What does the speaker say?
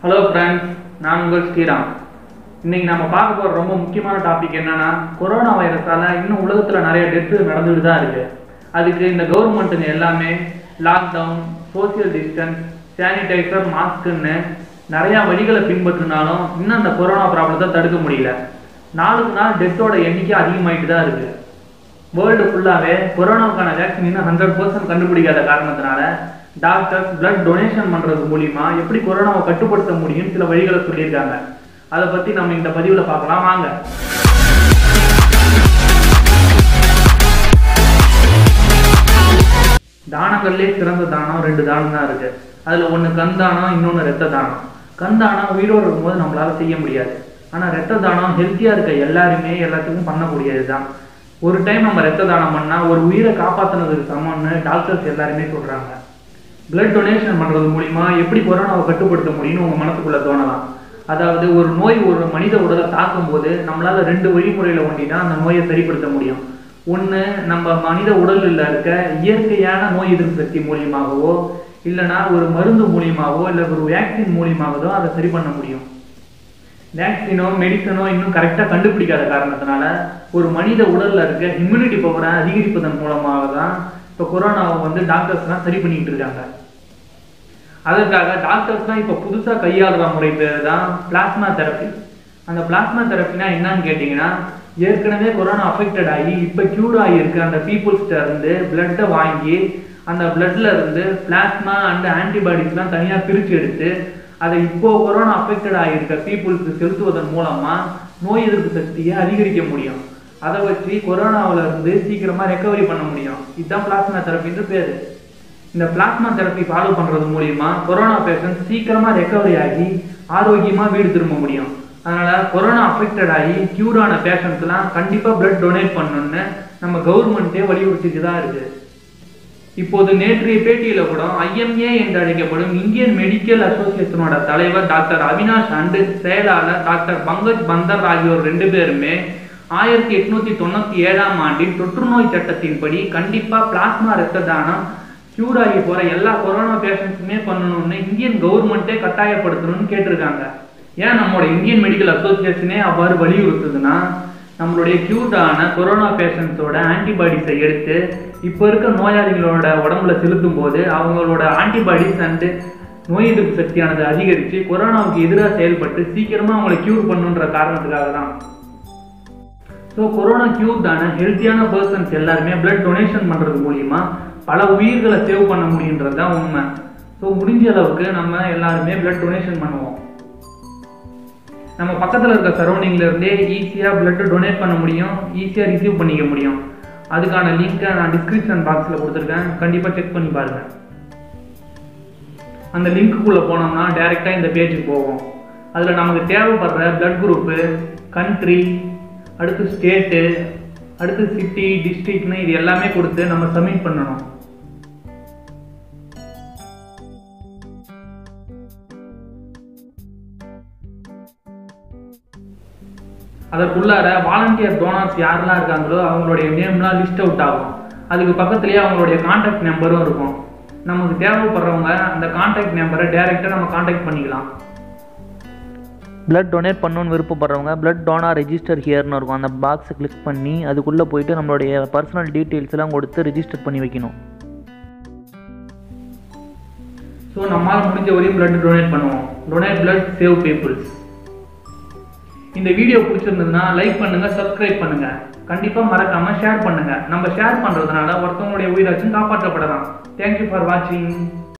hello friends நான் உங்கள் ஸ்ரீராம் இன்னைக்கு நம்ம பார்க்க போகிற ரொம்ப முக்கியமான டாபிக் என்னன்னா கொரோனா வைரஸால இன்னும் உலகத்தில் நிறைய டெத்து நடந்துட்டு தான் இருக்கு அதுக்கு இந்த கவர்மெண்ட்டுங்க எல்லாமே லாக்டவுன் சோஷியல் டிஸ்டன்ஸ் சானிடைசர் மாஸ்க்குன்னு நிறையா வழிகளை பின்பற்றினாலும் இன்னும் அந்த கொரோனா ப்ராப்ளத்தை தடுக்க முடியல நாளுக்கு நாள் டெத்தோட எண்ணிக்கை அதிகமாயிட்டு தான் இருக்கு வேர்ல்டு ஃபுல்லாகவே கொரோனாவுக்கான வேக்சின் இன்னும் ஹண்ட்ரட் பர்சன்ட் கண்டுபிடிக்காத காரணத்தினால டாக்டர்ஸ் பிளட் டொனேஷன் பண்ணுறது மூலிமா எப்படி கொரோனாவை கட்டுப்படுத்த முடியும் சில வழிகளை சொல்லியிருக்காங்க அதை பற்றி நம்ம இந்த பதிவில் பார்க்கலாம் வாங்க தானங்கள்லேயே சிறந்த தானம் ரெண்டு தானம் தான் இருக்கு அதில் ஒன்று கந்தானம் இன்னொன்று ரத்த தானம் கந்தானம் உயிரோடு இருக்கும்போது நம்மளால செய்ய முடியாது ஆனால் ரத்த தானம் ஹெல்த்தியாக இருக்க எல்லாருமே எல்லாத்துக்கும் பண்ணக்கூடியது தான் ஒரு டைம் நம்ம ரத்த தானம் பண்ணால் ஒரு உயிரை காப்பாற்றினதுக்கு சமம்னு டாக்டர்ஸ் எல்லாருமே சொல்கிறாங்க பிளட் டொனேஷன் பண்ணுறது மூலிமா எப்படி கொரோனாவை கட்டுப்படுத்த முடியும்னு உங்கள் மனசுக்குள்ளே தோணலாம் அதாவது ஒரு நோய் ஒரு மனித உடலை தாக்கும் போது நம்மளால ரெண்டு வழிமுறையில் ஒண்டி தான் அந்த நோயை சரிப்படுத்த முடியும் ஒன்று நம்ம மனித உடலில் இருக்க இயற்கையான நோய் எதிர்ப்பு சக்தி மூலியமாகவோ இல்லைனா ஒரு மருந்து மூலியமாகவோ இல்லை ஒரு வேக்சின் மூலியமாகவோ அதை சரி பண்ண முடியும் வேக்சினோ மெடிசனோ இன்னும் கரெக்டாக கண்டுபிடிக்காத காரணத்தினால ஒரு மனித உடலில் இருக்க இம்யூனிட்டி பவரை அதிகரிப்பதன் மூலமாக தான் இப்போ கொரோனாவை வந்து டாக்டர்ஸ்லாம் சரி பண்ணிக்கிட்டு இருக்காங்க அதற்காக டாக்டர்ஸ் தான் இப்போ புதுசாக கையாளுற முறை பேர் தான் பிளாஸ்மா தெரப்பி அந்த பிளாஸ்மா தெரப்பினா என்னன்னு கேட்டிங்கன்னா ஏற்கனவே கொரோனா அஃபெக்டட் ஆகி இப்போ க்யூர் ஆகியிருக்க அந்த பீப்புள்ஸ்ட இருந்து பிளட்டை வாங்கி அந்த பிளட்ல இருந்து பிளாஸ்மா அண்ட் ஆன்டிபாடிஸ்லாம் தனியாக பிரித்து எடுத்து அதை இப்போ கொரோனா அஃபெக்டட் ஆகியிருக்க பீப்புள்ஸ்க்கு செலுத்துவதன் மூலமா நோய் எதிர்ப்பு சக்தியை அதிகரிக்க முடியும் அதை வச்சு கொரோனாவில் இருந்து சீக்கிரமா ரெக்கவரி பண்ண முடியும் இதுதான் பிளாஸ்மா தெரப்பின்ற பேர் இந்த பிளாஸ்மா தெரப்பி ஃபாலோ பண்றது மூலியமா கொரோனா பேஷண்ட் சீக்கிரமா ரெக்கவரி ஆகி ஆரோக்கியமா வீடு திரும்ப முடியும் அதனால கொரோனா அஃபெக்டட் ஆகி கியூர் ஆன பேஷண்ட்ஸ்லாம் கண்டிப்பா பிளட் டொனேட் பண்ணணும்னு நம்ம கவர்மெண்ட்டே வலியுறுத்திட்டு தான் இருக்கு இப்போது நேற்றைய பேட்டியில கூட ஐஎம்ஏ என்று அழைக்கப்படும் இந்தியன் மெடிக்கல் அசோசியேஷனோட தலைவர் டாக்டர் அவினாஷ் அண்டு செயலாளர் டாக்டர் பங்கஜ் பந்தர் ஆகியோர் ரெண்டு பேருமே ஆயிரத்தி எட்நூத்தி தொண்ணூத்தி ஏழாம் ஆண்டின் தொற்றுநோய் சட்டத்தின்படி கண்டிப்பா பிளாஸ்மா ரத்த தானம் கியூர் ஆகி போற எல்லா கொரோனா பேஷண்ட்ஸுமே பண்ணணும்னு இந்தியன் கவர்மெண்ட்டே கட்டாயப்படுத்தணும்னு கேட்டிருக்காங்க ஏன் நம்மளோட இந்தியன் மெடிக்கல் அசோசியேஷனே அவ்வாறு வலியுறுத்துதுன்னா நம்மளுடைய கியூர்டான கொரோனா பேஷண்ட்ஸோட ஆன்டிபாடிஸை எடுத்து இப்போ இருக்க நோயாளிகளோட உடம்புல செலுத்தும் போது அவங்களோட ஆன்டிபாடிஸ் அண்டு நோய் எதிர்ப்பு சக்தியானது அதிகரித்து கொரோனாவுக்கு எதிராக செயல்பட்டு சீக்கிரமாக அவங்களை கியூர் பண்ணுன்ற காரணத்துக்காக தான் ஸோ கொரோனா கியூர் தானே ஹெல்த்தியான பர்சன்ஸ் எல்லாருமே பிளட் டொனேஷன் பண்ணுறது மூலிமா பல உயிர்களை சேவ் பண்ண முடியுன்றது தான் உண்மை ஸோ முடிஞ்ச அளவுக்கு நம்ம எல்லாருமே பிளட் டொனேஷன் பண்ணுவோம் நம்ம பக்கத்தில் இருக்க சரௌண்டிங்ல இருந்தே ஈஸியாக பிளட் டொனேட் பண்ண முடியும் ஈஸியாக ரிசீவ் பண்ணிக்க முடியும் அதுக்கான லிங்க்கை நான் டிஸ்கிரிப்ஷன் பாக்ஸில் கொடுத்துருக்கேன் கண்டிப்பாக செக் பண்ணி பாருங்கள் அந்த லிங்க்குள்ளே போனோம்னா டைரெக்டாக இந்த பேஜுக்கு போவோம் அதில் நமக்கு தேவைப்படுற பிளட் குரூப்பு கண்ட்ரி அடுத்து ஸ்டேட்டு அடுத்து சிட்டி டிஸ்ட்ரிக்ட்னு இது எல்லாமே கொடுத்து நம்ம சப்மிட் பண்ணணும் அதற்குள்ளார வாலண்டியர் டோனர்ஸ் யாரெல்லாம் இருக்காங்களோ அவங்களுடைய நேம்லாம் லிஸ்ட் அவுட் ஆகும் அதுக்கு பக்கத்துலேயே அவங்களுடைய கான்டாக்ட் நம்பரும் இருக்கும் நமக்கு தேவைப்படுறவங்க அந்த கான்டாக்ட் நம்பரை டைரெக்டாக நம்ம கான்டாக்ட் பண்ணிக்கலாம் பிளட் டொனேட் பண்ணணும்னு விருப்பப்படுறவங்க பிளட் டோனார் ரெஜிஸ்டர் ஹியர்னு இருக்கும் அந்த பாக்ஸை கிளிக் பண்ணி அதுக்குள்ளே போயிட்டு நம்மளுடைய பர்சனல் டீட்டெயில்ஸ் எல்லாம் கொடுத்து ரெஜிஸ்டர் பண்ணி வைக்கணும் ஸோ நம்மால் முடிஞ்ச வரையும் பிளட் டொனேட் பண்ணுவோம் டொனேட் பிளட் சேவ் பீப்புள்ஸ் இந்த வீடியோ பிடிச்சிருந்ததுன்னா லைக் பண்ணுங்க சப்ஸ்கிரைப் பண்ணுங்க கண்டிப்பா மறக்காம ஷேர் பண்ணுங்க நம்ம ஷேர் பண்றதுனால ஒருத்தவங்களுடைய உயிராச்சும் காப்பாற்றப்படலாம் தேங்க்யூ ஃபார் வாட்சிங்